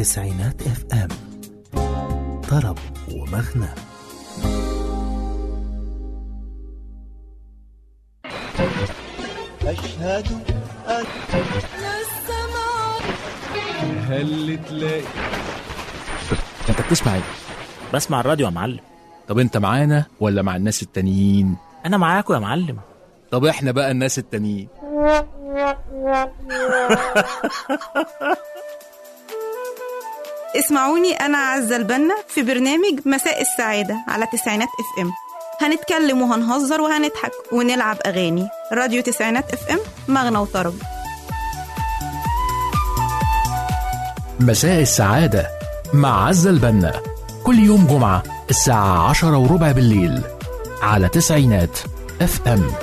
تسعينات اف ام طرب ومغنى أشهد أن هل تلاقي انت بتسمع ايه؟ بسمع الراديو يا معلم طب انت معانا ولا مع الناس التانيين؟ انا معاكم يا معلم طب احنا بقى الناس التانيين اسمعوني أنا عزة البنا في برنامج مساء السعادة على تسعينات اف ام هنتكلم وهنهزر وهنضحك ونلعب أغاني راديو تسعينات اف ام مغنى وطرب مساء السعادة مع عزة البنا كل يوم جمعة الساعة عشرة وربع بالليل على تسعينات اف ام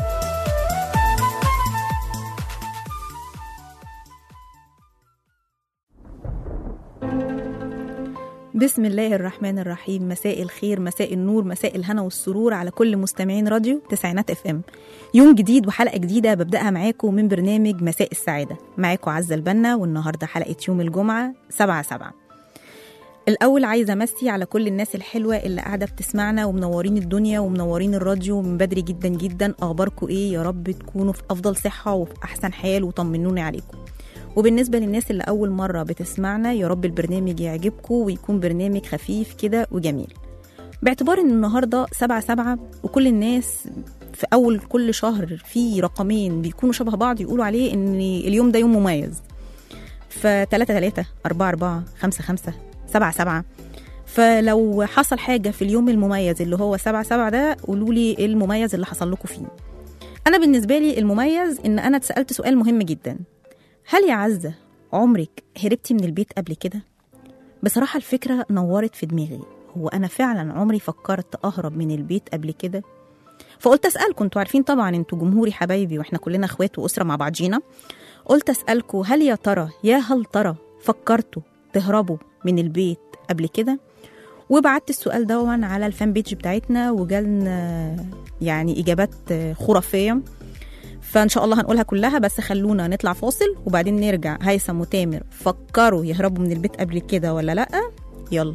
بسم الله الرحمن الرحيم مساء الخير مساء النور مساء الهنا والسرور على كل مستمعين راديو تسعينات اف ام يوم جديد وحلقة جديدة ببدأها معاكم من برنامج مساء السعادة معاكم عزة البنا والنهاردة حلقة يوم الجمعة سبعة سبعة الأول عايزة أمسي على كل الناس الحلوة اللي قاعدة بتسمعنا ومنورين الدنيا ومنورين الراديو من بدري جدا جدا أخباركم إيه يا رب تكونوا في أفضل صحة وفي أحسن حال وطمنوني عليكم وبالنسبة للناس اللي أول مرة بتسمعنا يا رب البرنامج يعجبكم ويكون برنامج خفيف كده وجميل باعتبار ان النهاردة سبعة سبعة وكل الناس في أول كل شهر في رقمين بيكونوا شبه بعض يقولوا عليه ان اليوم ده يوم مميز فتلاتة تلاتة أربعة أربعة خمسة خمسة سبعة سبعة فلو حصل حاجة في اليوم المميز اللي هو سبعة سبعة ده قولوا لي ايه المميز اللي حصل لكم فيه أنا بالنسبة لي المميز إن أنا اتسألت سؤال مهم جدا هل يا عزة عمرك هربتي من البيت قبل كده؟ بصراحة الفكرة نورت في دماغي هو أنا فعلا عمري فكرت أهرب من البيت قبل كده؟ فقلت أسألكم انتوا عارفين طبعا انتوا جمهوري حبايبي واحنا كلنا اخوات وأسرة مع بعضينا قلت أسألكم هل يا ترى يا هل ترى فكرتوا تهربوا من البيت قبل كده؟ وبعت السؤال دون على الفان بيج بتاعتنا وجالنا يعني إجابات خرافية فان شاء الله هنقولها كلها بس خلونا نطلع فاصل وبعدين نرجع هيثم وتامر فكروا يهربوا من البيت قبل كده ولا لا يلا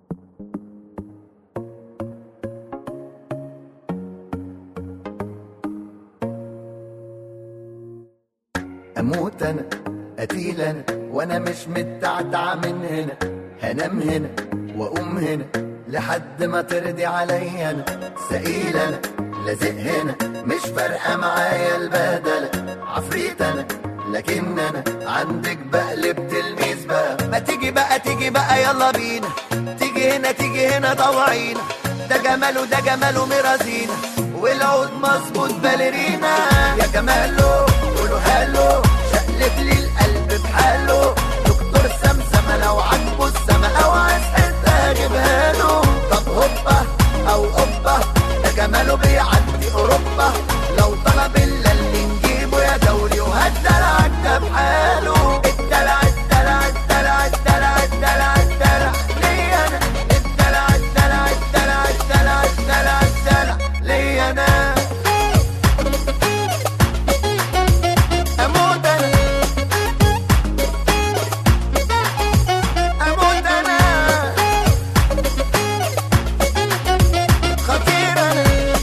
أموت أنا قتيل أنا وأنا مش متعتع من هنا هنام هنا وأقوم هنا لحد ما ترضي عليا أنا سئيل أنا لازق هنا مش فارقة معايا البهدلة عفريت أنا لكن أنا عندك بقلب تلميذ بقى ما تيجي بقى تيجي بقى يلا بينا تيجي هنا تيجي هنا طوعينا ده جماله ده جماله مرازينا والعود مظبوط باليرينا يا جماله قولوا هالو شقلب لي القلب بحاله دكتور سمسمة لو عاجبه السما او عايز حتة اجيبها له طب هوبا او اوبا ده جماله بيعدي اوروبا لو طلب الا اللي نجيبه يا دولي وهالدلع ده بحاله الدلع الدلع الدلع الدلع الدلع الدلع ليا انا الدلع الدلع الدلع الدلع الدلع الدلع ليا انا اموت انا اموت انا خطير انا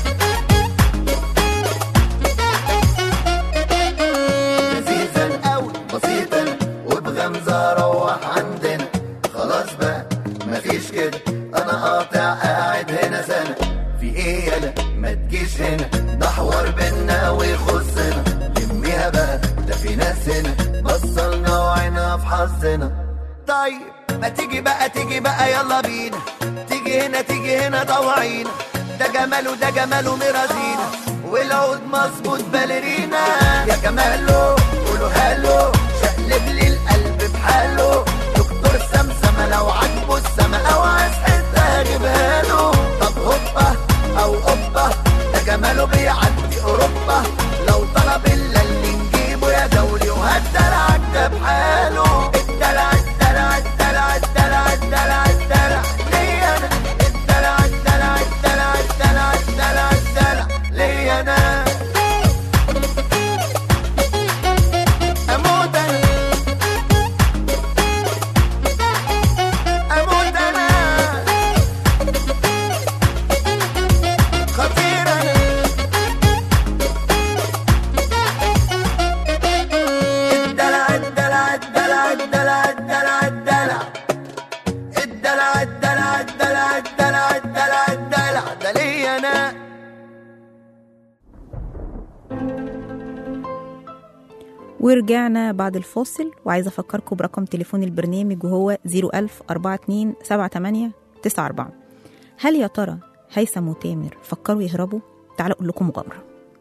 لذيذة قوي بسيطة وبغمزة روح عندنا خلاص بقى مفيش كده انا قاطع قاعد هنا سنة في ايه يالا ما تجيش هنا ده حوار بينا ويخصنا لميها بقى ده في ناس هنا بصلنا وعينا في حظنا طيب ما تيجي بقى تيجي بقى يلا بينا تيجي هنا تيجي هنا طوعينا ده جماله ده جماله مرازينا والعود مظبوط باليرينا يا جماله قولوا هالو شقلب لي القلب بحاله دكتور سمسمة لو عاجبه السما او عايز حتة هجيبها له طب هوبا او اوبا ده جماله بيعدي اوروبا لو طلب الا اللي نجيبه يا دولي وهالدلع ده بحاله الدلع الدلع الدلع الدلع الدلع الدلع ليا انا الدلع الدلع الدلع الدلع الدلع الدلع ليا انا اموت انا الدلع الدلع الدلع الدلع الدلع الدلع الدلع الدلع الدلع ده ليا انا ورجعنا بعد الفاصل وعايزة أفكركم برقم تليفون البرنامج وهو 01000 42 78 94 هل يا ترى هيثم وتامر فكروا يهربوا؟ تعالوا أقول لكم مغامرة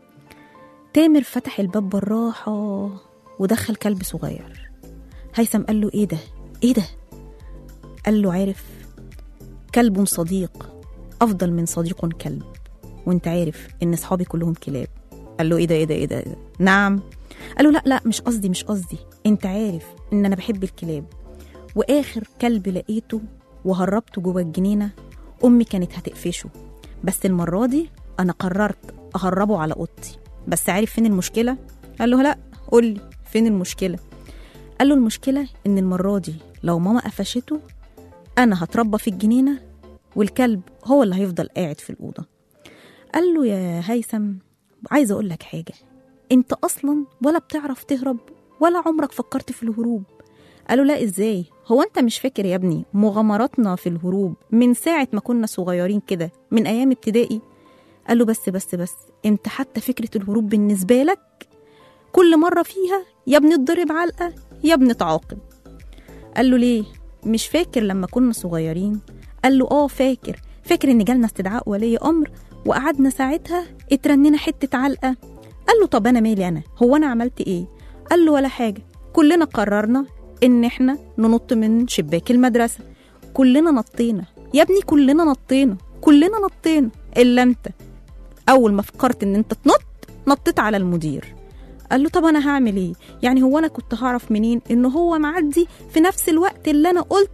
تامر فتح الباب بالراحة ودخل كلب صغير هيثم قال له إيه ده؟ إيه ده؟ قال له عارف كلب صديق أفضل من صديق كلب وانت عارف إن أصحابي كلهم كلاب قال له إيه ده إيه ده إيه ده, إيه ده؟ نعم قال له لا لا مش قصدي مش قصدي انت عارف ان انا بحب الكلاب واخر كلب لقيته وهربته جوه الجنينه امي كانت هتقفشه بس المره دي انا قررت اهربه على اوضتي بس عارف فين المشكله قال له لا قول لي فين المشكله قال له المشكله ان المره دي لو ماما قفشته انا هتربى في الجنينه والكلب هو اللي هيفضل قاعد في الاوضه قال له يا هيثم عايزه اقول لك حاجه انت اصلا ولا بتعرف تهرب ولا عمرك فكرت في الهروب قالوا لا ازاي هو انت مش فاكر يا ابني مغامراتنا في الهروب من ساعه ما كنا صغيرين كده من ايام ابتدائي قال له بس بس بس انت حتى فكره الهروب بالنسبه لك كل مره فيها يا بنتضرب علقه يا بنتعاقب قال له ليه مش فاكر لما كنا صغيرين قال له اه فاكر فاكر ان جالنا استدعاء ولي امر وقعدنا ساعتها اترنينا حته علقه قال له طب انا مالي انا هو انا عملت ايه قال له ولا حاجه كلنا قررنا ان احنا ننط من شباك المدرسه كلنا نطينا يا ابني كلنا نطينا كلنا نطينا الا انت اول ما فكرت ان انت تنط نطيت على المدير قال له طب انا هعمل ايه يعني هو انا كنت هعرف منين ان هو معدي في نفس الوقت اللي انا قلت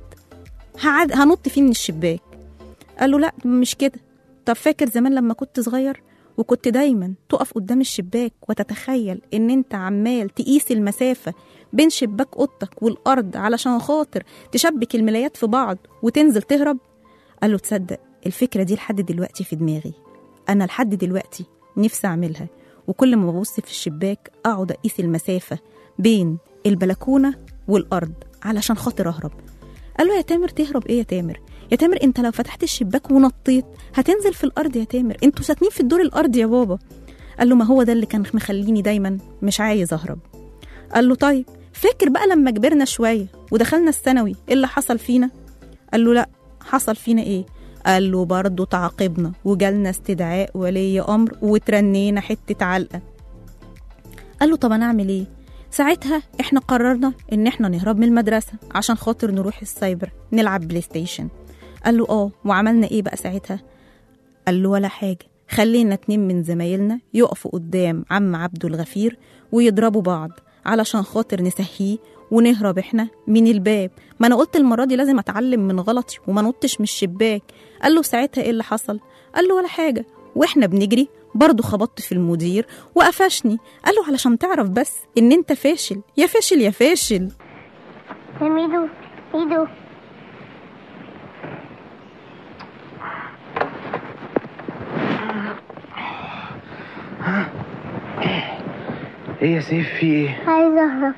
هعد هنط فيه من الشباك قال له لا مش كده طب فاكر زمان لما كنت صغير وكنت دايما تقف قدام الشباك وتتخيل ان انت عمال تقيس المسافة بين شباك اوضتك والارض علشان خاطر تشبك الملايات في بعض وتنزل تهرب قال له تصدق الفكرة دي لحد دلوقتي في دماغي انا لحد دلوقتي نفسي اعملها وكل ما ببص في الشباك اقعد اقيس المسافة بين البلكونة والارض علشان خاطر اهرب قال له يا تامر تهرب ايه يا تامر يا تامر انت لو فتحت الشباك ونطيت هتنزل في الارض يا تامر انتوا ساكنين في الدور الارضي يا بابا قال له ما هو ده اللي كان مخليني دايما مش عايز اهرب قال له طيب فاكر بقى لما كبرنا شويه ودخلنا الثانوي ايه اللي حصل فينا قال له لا حصل فينا ايه قال له برضه تعاقبنا وجالنا استدعاء ولي امر وترنينا حته علقه قال له طب انا اعمل ايه ساعتها احنا قررنا ان احنا نهرب من المدرسه عشان خاطر نروح السايبر نلعب بلاي ستيشن قال له اه وعملنا ايه بقى ساعتها قال له ولا حاجه خلينا اتنين من زمايلنا يقفوا قدام عم عبده الغفير ويضربوا بعض علشان خاطر نسهيه ونهرب احنا من الباب ما انا قلت المره دي لازم اتعلم من غلطي وما نطش من الشباك قال له ساعتها ايه اللي حصل قال له ولا حاجه واحنا بنجري برضه خبطت في المدير وقفشني قال له علشان تعرف بس ان انت فاشل يا فاشل يا فاشل يا ميدو ميدو ايه يا سيف في ايه عايز اهرب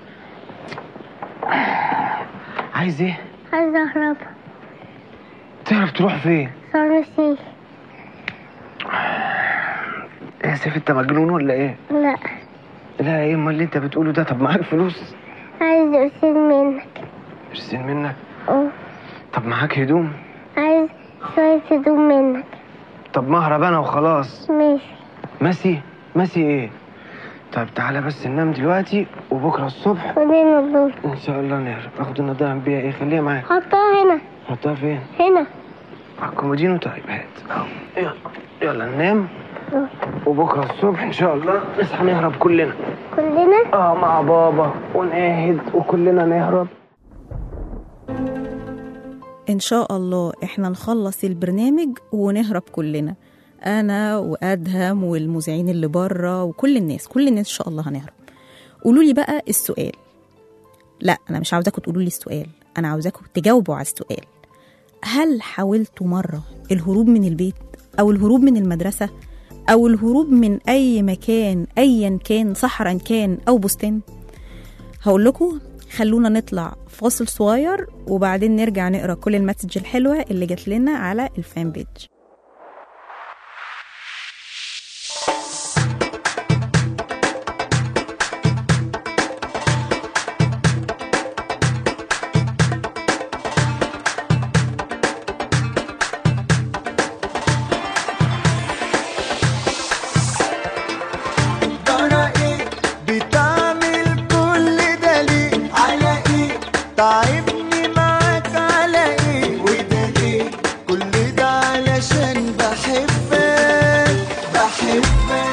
عايز ايه عايز اهرب تعرف تروح فين صارنسي ايه يا سيف انت مجنون ولا ايه لا لا ايه امال اللي انت بتقوله ده طب معاك فلوس عايز ارسل منك ارسل منك اه طب معاك هدوم عايز شوية هدوم منك طب مهرب انا وخلاص ماشي ماشي ماشي ايه طب تعالى بس ننام دلوقتي وبكره الصبح ودينا الدور ان شاء الله نهرب اخد النضاره بيها ايه خليها معاك حطها هنا حطها فين هنا على الكومودينو طيب هات اهو يلا يلا ننام اه. وبكره الصبح ان شاء الله نصحى نهرب كلنا كلنا اه مع بابا ونعهد وكلنا نهرب ان شاء الله احنا نخلص البرنامج ونهرب كلنا انا وادهم والمذيعين اللي بره وكل الناس كل الناس ان شاء الله هنهرب قولوا لي بقى السؤال لا انا مش عاوزاكم تقولوا لي السؤال انا عاوزاكم تجاوبوا على السؤال هل حاولتوا مره الهروب من البيت او الهروب من المدرسه او الهروب من اي مكان ايا كان صحراء كان او بستان هقول لكم خلونا نطلع فاصل صغير وبعدين نرجع نقرا كل المسج الحلوه اللي جات لنا على الفان بيج ترى ايه بتعمل كل ده ليه على ايه تعبني معاك على ايه وده ليه كل ده علشان بحبك بحبك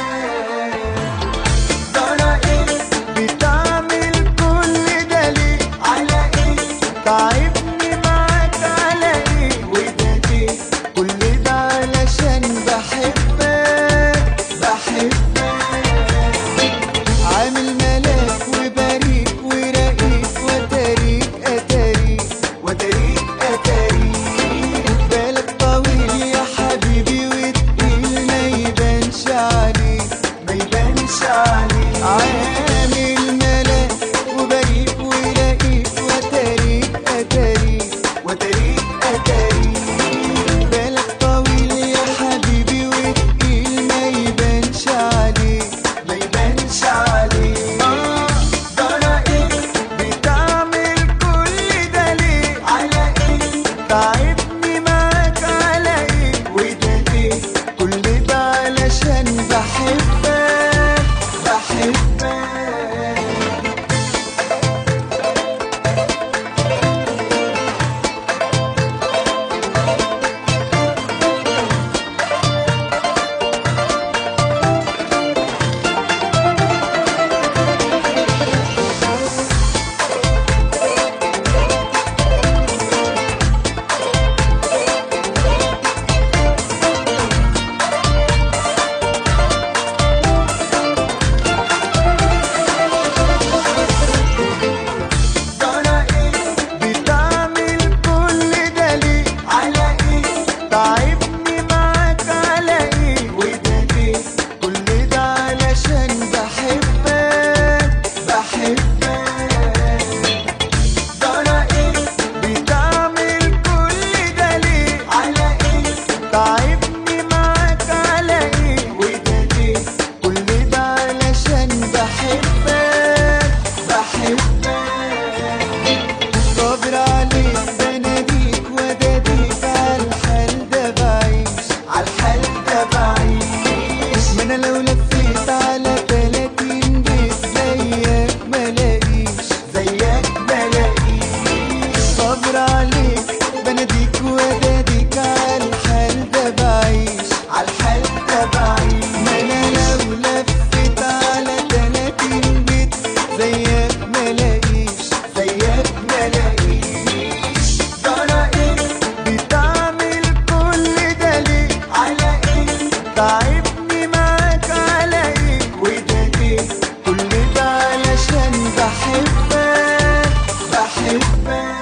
ترى ايه بتعمل كل ده ليه على ايه تعبني معاك على ايه وده ليه كل ده علشان بحبك بحبك عامل ملاك وبريك ورقيق وتاريك اتاريك وتاريك اتاريك بالك طويل يا حبيبي وتقيل ما يبانش عليك ما يبانش عليك عامل ملاك وبريك ورقيق وتاريك اتاريك وتاريك اتاريك بالك طويل يا حبيبي وتقيل ما يبانش عليك ما يبانش عليك ترى ايه بتعمل كل ده ليه على ايه تعبني معاك على ايه وده ليه كل ده علشان بحبك بحبك ترى ايه بتعمل كل ده ليه على ايه تعبني معاك على ايه وده ليه كل ده علشان بحبك بحبك ترى ايه بتعمل كل ده ليه على ايه تعبني معاك على ايه وده ليه كل ده علشان بحبك بحبك صابر عليك بناديك وداديك عالحال ده بعيش عالحال ده بعيش ما انا لو لفيت على تلاتين بيت زيك ملاقيش زيك ملاقيش صابر عليك بناديك وداديك عالحال ده بعيش عالحال ده بعيش ما انا لو لفيت على تلاتين بيت زيك ملاقيش زيك ملاقيش ترى ايه بتعمل كل ده ليه على ايه تعبني معاك على ايه وده ليه كل ده علشان بحبك بحبك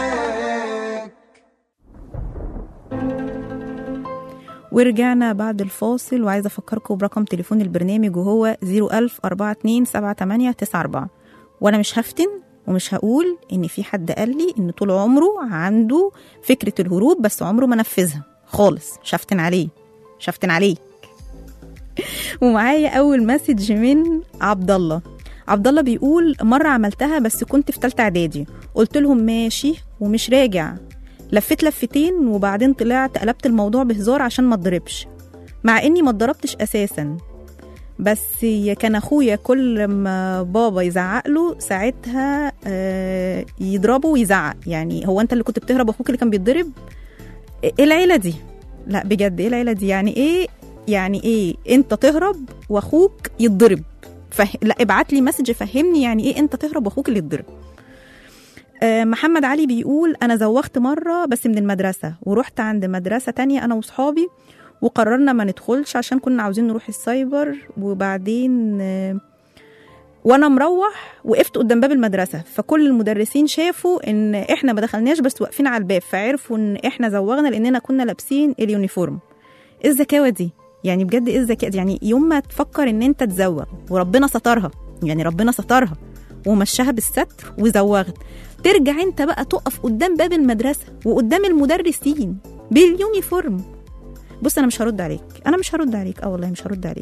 ورجعنا بعد الفاصل وعايزه افكركم برقم تليفون البرنامج وهو 010427894 وانا مش هفتن ومش هقول ان في حد قال لي ان طول عمره عنده فكره الهروب بس عمره ما نفذها خالص شفتن عليه شفتن عليك ومعايا اول مسج من عبد الله عبد الله بيقول مره عملتها بس كنت في ثالثه اعدادي قلت لهم ماشي ومش راجع لفيت لفتين وبعدين طلعت قلبت الموضوع بهزار عشان ما اتضربش مع اني ما اتضربتش اساسا بس يا كان اخويا كل ما بابا يزعق له ساعتها آه، يضربه ويزعق يعني هو انت اللي كنت بتهرب واخوك اللي كان بيتضرب ايه العيله دي لا بجد ايه العيله دي يعني ايه يعني ايه انت تهرب واخوك يتضرب فه... لا ابعت لي مسج فهمني يعني ايه انت تهرب واخوك اللي يتضرب آه، محمد علي بيقول انا زوغت مره بس من المدرسه ورحت عند مدرسه تانية انا وصحابي وقررنا ما ندخلش عشان كنا عاوزين نروح السايبر وبعدين آه، وانا مروح وقفت قدام باب المدرسه فكل المدرسين شافوا ان احنا ما دخلناش بس واقفين على الباب فعرفوا ان احنا زوغنا لاننا كنا لابسين اليونيفورم ايه الذكاوه دي يعني بجد ايه الذكاء دي يعني يوم ما تفكر ان انت تزوغ وربنا سترها يعني ربنا سترها ومشاها بالستر وزوغت ترجع انت بقى تقف قدام باب المدرسه وقدام المدرسين باليونيفورم بص انا مش هرد عليك انا مش هرد عليك اه والله مش هرد عليك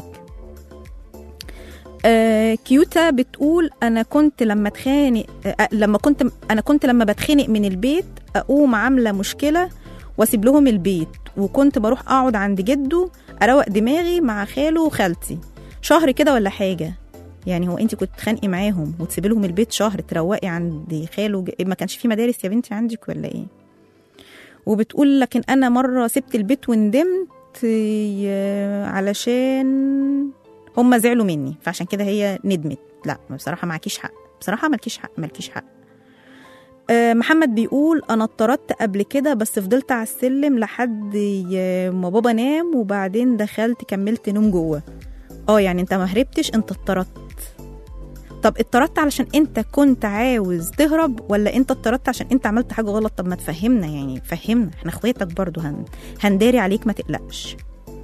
آه كيوتا بتقول انا كنت لما اتخانق آه لما كنت انا كنت لما بتخانق من البيت اقوم عامله مشكله واسيب لهم البيت وكنت بروح اقعد عند جده اروق دماغي مع خاله وخالتي شهر كده ولا حاجه يعني هو انت كنت تتخانقي معاهم وتسيبي لهم البيت شهر تروقي عند خاله وج- ما كانش في مدارس يا بنتي عندك ولا ايه وبتقول لكن انا مره سبت البيت وندمت آه، علشان هم زعلوا مني فعشان كده هي ندمت لا بصراحه معكيش حق بصراحه مالكيش حق مالكيش حق آه، محمد بيقول انا اتطردت قبل كده بس فضلت على السلم لحد ي- ما بابا نام وبعدين دخلت كملت نوم جوه اه يعني انت ما هربتش انت اتطردت طب اتطردت علشان انت كنت عاوز تهرب ولا انت اتطردت عشان انت عملت حاجه غلط طب ما تفهمنا يعني فهمنا احنا اخواتك برضو هن... هنداري عليك ما تقلقش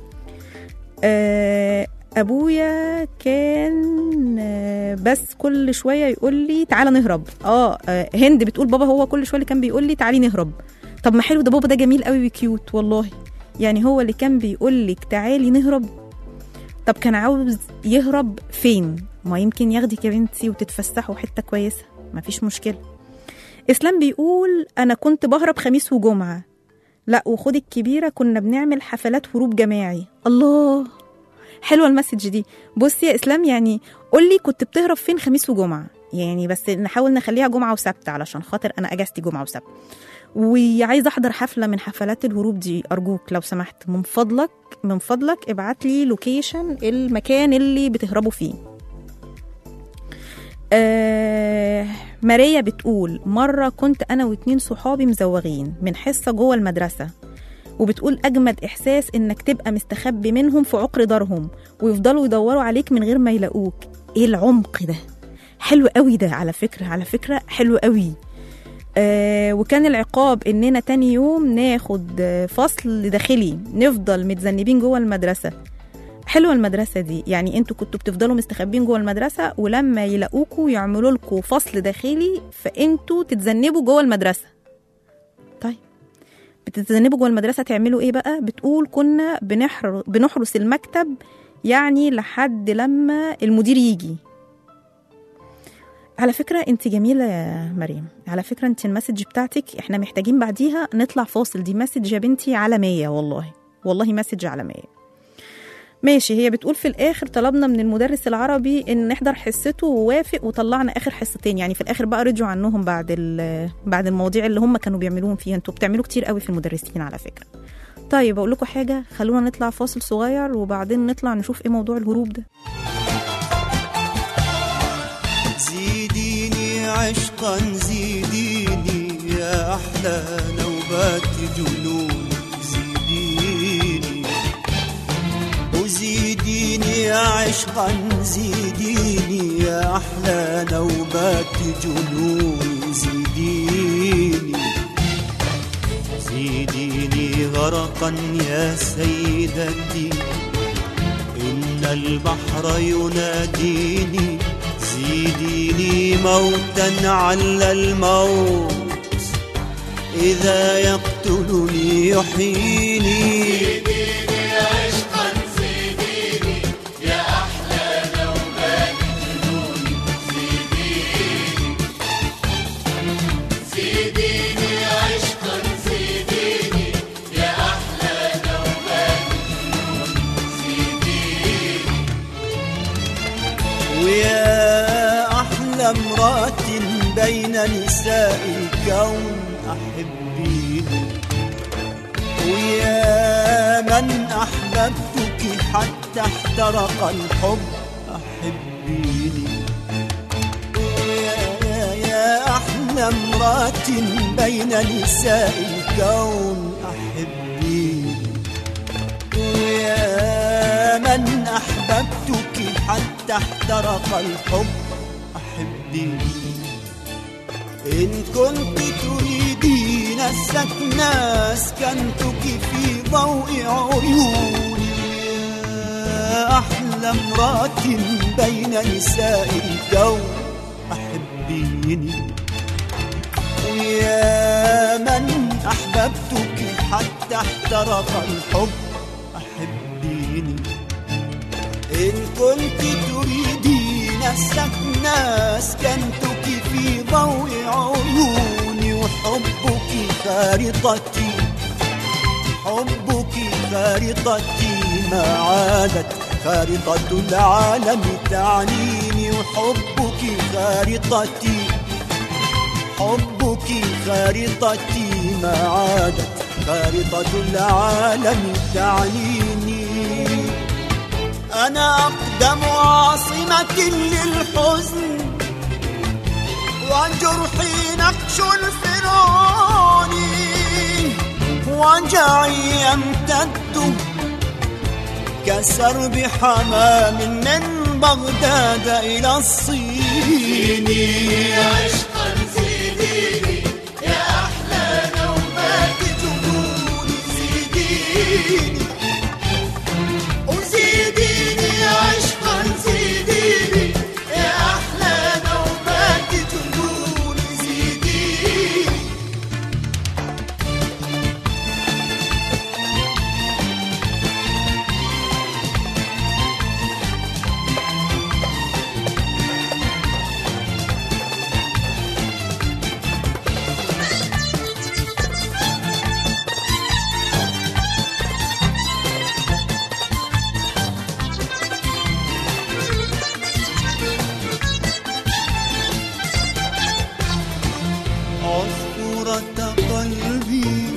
آه، ابويا كان آه، بس كل شويه يقول لي تعالى نهرب اه آه، هند بتقول بابا هو كل شويه اللي كان بيقول لي تعالي نهرب طب ما حلو ده بابا ده جميل قوي وكيوت والله يعني هو اللي كان بيقول لك تعالي نهرب طب كان عاوز يهرب فين ما يمكن ياخدك يا بنتي وتتفسحوا حته كويسه مفيش مشكله اسلام بيقول انا كنت بهرب خميس وجمعه لا وخد الكبيره كنا بنعمل حفلات هروب جماعي الله حلوه المسج دي بصي يا اسلام يعني قول لي كنت بتهرب فين خميس وجمعه يعني بس نحاول نخليها جمعه وسبت علشان خاطر انا اجازتي جمعه وسبت وعايزه احضر حفله من حفلات الهروب دي ارجوك لو سمحت من فضلك من فضلك ابعت لي لوكيشن المكان اللي بتهربوا فيه آه ماريا بتقول مرة كنت أنا واتنين صحابي مزوغين من حصة جوه المدرسة وبتقول أجمد إحساس إنك تبقى مستخبي منهم في عقر دارهم ويفضلوا يدوروا عليك من غير ما يلاقوك إيه العمق ده حلو قوي ده على فكرة على فكرة حلو قوي آه وكان العقاب إننا تاني يوم ناخد آه، فصل داخلي نفضل متذنبين جوه المدرسة حلوه المدرسه دي يعني انتوا كنتوا بتفضلوا مستخبين جوه المدرسه ولما يلاقوكوا يعملوا لكم فصل داخلي فانتوا تتذنبوا جوه المدرسه طيب بتتذنبوا جوه المدرسه تعملوا ايه بقى بتقول كنا بنحر... بنحرس المكتب يعني لحد لما المدير يجي على فكرة انت جميلة يا مريم على فكرة انت المسج بتاعتك احنا محتاجين بعديها نطلع فاصل دي مسج يا بنتي عالمية والله والله مسج عالمية ماشي هي بتقول في الاخر طلبنا من المدرس العربي ان نحضر حصته ووافق وطلعنا اخر حصتين يعني في الاخر بقى رجعوا عنهم بعد ال- بعد المواضيع اللي هم كانوا بيعملوهم فيها انتوا بتعملوا كتير قوي في المدرسين على فكره طيب اقول لكم حاجه خلونا نطلع فاصل صغير وبعدين نطلع نشوف ايه موضوع الهروب ده زيديني عشقا زيديني يا أحلى نوبات جنون زيديني وزيديني عشقا زيديني يا أحلى نوبات جنون زيديني زيديني غرقا يا سيدتي إن البحر يناديني زيديني موتا على الموت إذا يقتلني يحييني ويا أحلى امرأة بين نساء الكون أحبيني ويا من أحببتك حتى احترق الحب أحبيني ويا يا, يا أحلى امرأة بين نساء الكون أحبيني ويا من أحببتك حتى احترق الحب أحبيني إن كنت تريدين السكن أسكنتك في ضوء عيوني يا أحلى امرأة بين نساء الكون أحبيني أحبيني ويا من أحببتك حتى احترق الحب أحبيني إن كنت تريدين السكن أسكنتك في ضوء عيوني وحبك خارطتي حبك خارطتي ما عادت خارطة العالم تعنيني وحبك خارطتي حبك خارطتي ما عادت خارطة العالم تعنيني أنا أقدم عاصمة للحزن وجرحي نقش الفرعون وجعي يمتد كسرب حمام من بغداد إلى الصين عشقا زيديني يا أحلى نوبات جنوني زيديني وزيديني عشقا زيديني يا أحلى نوبات جنوني زيديني عصفورة قلبي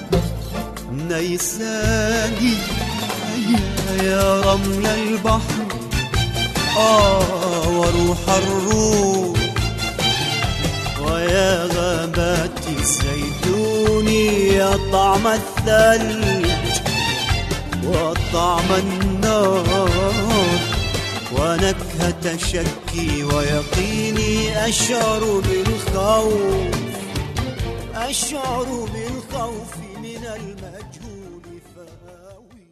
نيساني هيا يا رمل البحر آه وروح الروح ويا غابات الزيتون يا طعم الثلج وطعم النار ونكهة شكي ويقيني أشعر بالخوف أشعر بالخوف من المجهول فاوي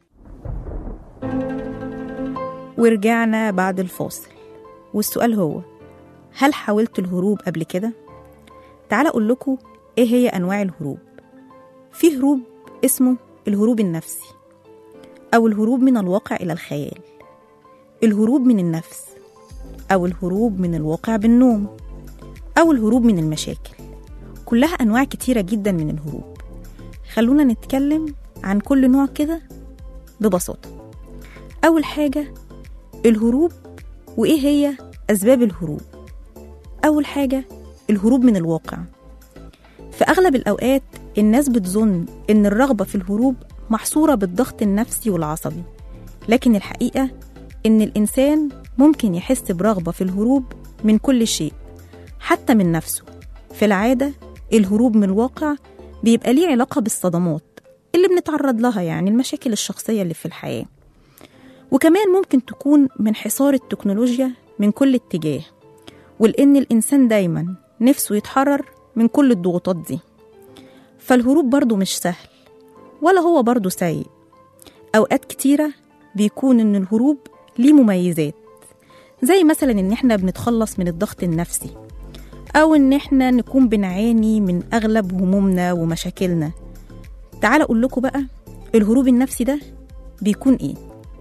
ورجعنا بعد الفاصل والسؤال هو هل حاولت الهروب قبل كده؟ تعال أقول لكم إيه هي أنواع الهروب في هروب اسمه الهروب النفسي أو الهروب من الواقع إلى الخيال الهروب من النفس أو الهروب من الواقع بالنوم أو الهروب من المشاكل كلها أنواع كتيرة جدا من الهروب خلونا نتكلم عن كل نوع كده ببساطة أول حاجة الهروب وإيه هي أسباب الهروب أول حاجة الهروب من الواقع في أغلب الأوقات الناس بتظن إن الرغبة في الهروب محصورة بالضغط النفسي والعصبي لكن الحقيقة إن الإنسان ممكن يحس برغبة في الهروب من كل شيء حتى من نفسه في العادة الهروب من الواقع بيبقى ليه علاقة بالصدمات اللي بنتعرض لها يعني المشاكل الشخصية اللي في الحياة وكمان ممكن تكون من حصار التكنولوجيا من كل اتجاه ولأن الإنسان دايما نفسه يتحرر من كل الضغوطات دي فالهروب برضه مش سهل ولا هو برضه سيء أوقات كتيرة بيكون إن الهروب ليه مميزات زي مثلا إن إحنا بنتخلص من الضغط النفسي أو إن إحنا نكون بنعاني من أغلب همومنا ومشاكلنا تعال أقول لكم بقى الهروب النفسي ده بيكون إيه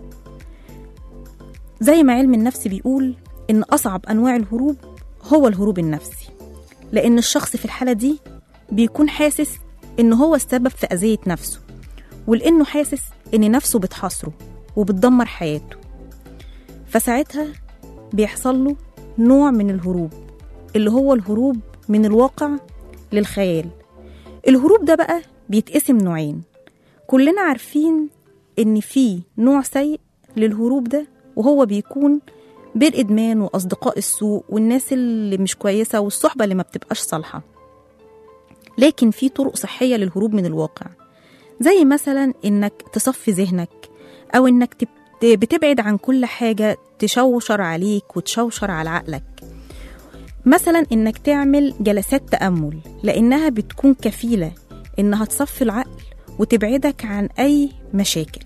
زي ما علم النفس بيقول إن أصعب أنواع الهروب هو الهروب النفسي لأن الشخص في الحالة دي بيكون حاسس إن هو السبب في أذية نفسه ولأنه حاسس إن نفسه بتحاصره وبتدمر حياته فساعتها بيحصل له نوع من الهروب اللي هو الهروب من الواقع للخيال الهروب ده بقى بيتقسم نوعين كلنا عارفين إن في نوع سيء للهروب ده وهو بيكون بالإدمان وأصدقاء السوء والناس اللي مش كويسة والصحبة اللي ما بتبقاش صالحة لكن في طرق صحية للهروب من الواقع زي مثلا إنك تصفي ذهنك أو إنك تب- بتبعد عن كل حاجة تشوشر عليك وتشوشر على عقلك مثلا إنك تعمل جلسات تأمل لأنها بتكون كفيلة إنها تصفي العقل وتبعدك عن أي مشاكل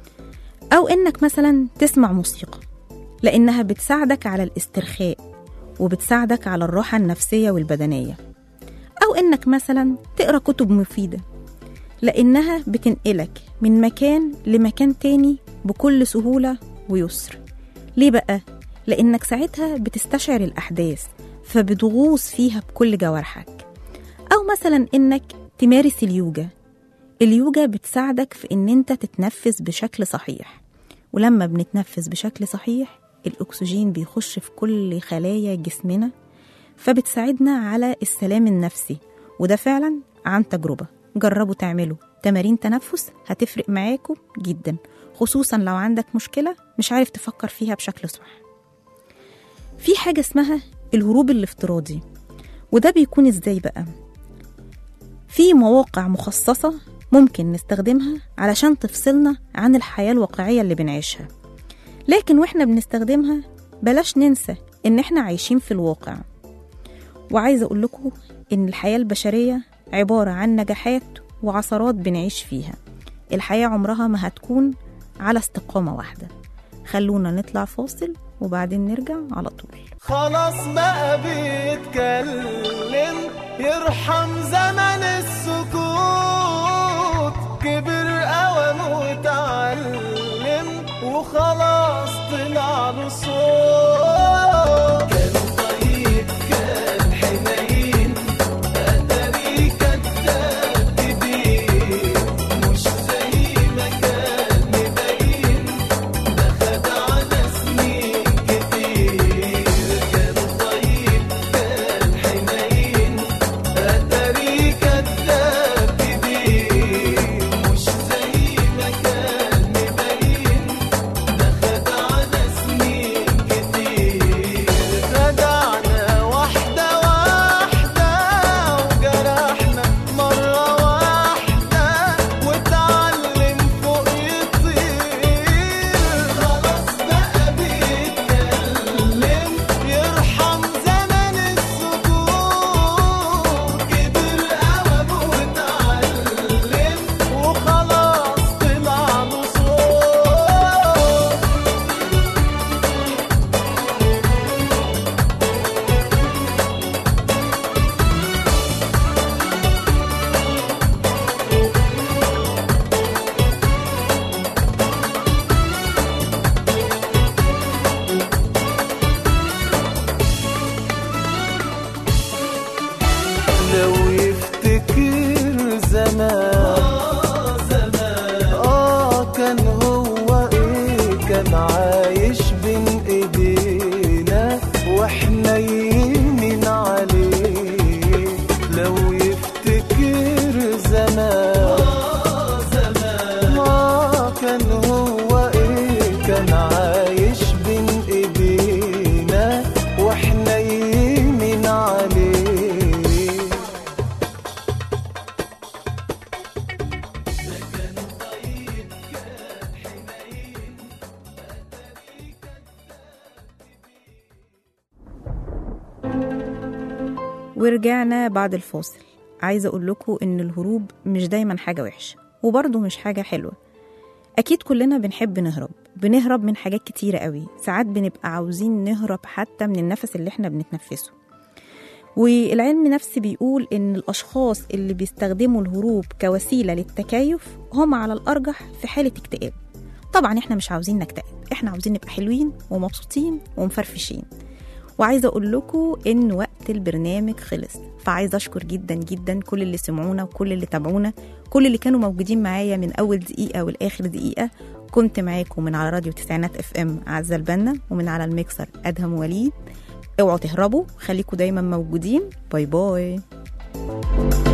أو إنك مثلا تسمع موسيقى لأنها بتساعدك على الاسترخاء وبتساعدك على الراحة النفسية والبدنية أو إنك مثلا تقرأ كتب مفيدة لأنها بتنقلك من مكان لمكان تاني بكل سهولة ويسر ليه بقى؟ لأنك ساعتها بتستشعر الأحداث فبتغوص فيها بكل جوارحك أو مثلا إنك تمارس اليوجا اليوجا بتساعدك في إن أنت تتنفس بشكل صحيح ولما بنتنفس بشكل صحيح الأكسجين بيخش في كل خلايا جسمنا فبتساعدنا على السلام النفسي وده فعلا عن تجربة جربوا تعملوا تمارين تنفس هتفرق معاكم جدا خصوصا لو عندك مشكلة مش عارف تفكر فيها بشكل صح في حاجة اسمها الهروب الافتراضي وده بيكون ازاي بقى في مواقع مخصصة ممكن نستخدمها علشان تفصلنا عن الحياة الواقعية اللي بنعيشها لكن واحنا بنستخدمها بلاش ننسى ان احنا عايشين في الواقع وعايزة اقول لكم ان الحياة البشرية عبارة عن نجاحات وعثرات بنعيش فيها الحياة عمرها ما هتكون على استقامة واحدة خلونا نطلع فاصل وبعدين نرجع على طول خلاص بقى بيتكلم يرحم زمن السكوت كبر قوم وتعلم وخلاص طلع له صوت كان طيب كان حنين أدري كداب كبير مش زي ما كان مبين ده خد على سنين كتير كان طيب كان حنين أدري كداب كبير مش زي ما كان مبين ده خد على سنين كتير خدعنا واحدة واحدة وجرحنا مرة واحدة واتعلم فوق يطير خلاص بقى بيتكلم يرحم زمن السكوت كبر قوم واتعلم وخلاص طلع له صوت لو يفتكر زمان اه كان هو ايه كان عايش بين ايدينا واحنا يمين عليه لو يفتكر زمان اه كان هو ايه كان عايش بين ايدينا واحنا يمين عليه ورجعنا بعد الفاصل عايزة أقول لكم إن الهروب مش دايما حاجة وحشة وبرضه مش حاجة حلوة أكيد كلنا بنحب نهرب بنهرب من حاجات كتيرة قوي ساعات بنبقى عاوزين نهرب حتى من النفس اللي احنا بنتنفسه والعلم نفسي بيقول إن الأشخاص اللي بيستخدموا الهروب كوسيلة للتكيف هم على الأرجح في حالة اكتئاب طبعا احنا مش عاوزين نكتئب احنا عاوزين نبقى حلوين ومبسوطين ومفرفشين وعايزه اقول لكم ان وقت البرنامج خلص فعايزه اشكر جدا جدا كل اللي سمعونا وكل اللي تابعونا كل اللي كانوا موجودين معايا من اول دقيقه والاخر دقيقه كنت معاكم من على راديو تسعينات اف ام عزه البنا ومن على الميكسر ادهم وليد اوعوا تهربوا خليكم دايما موجودين باي باي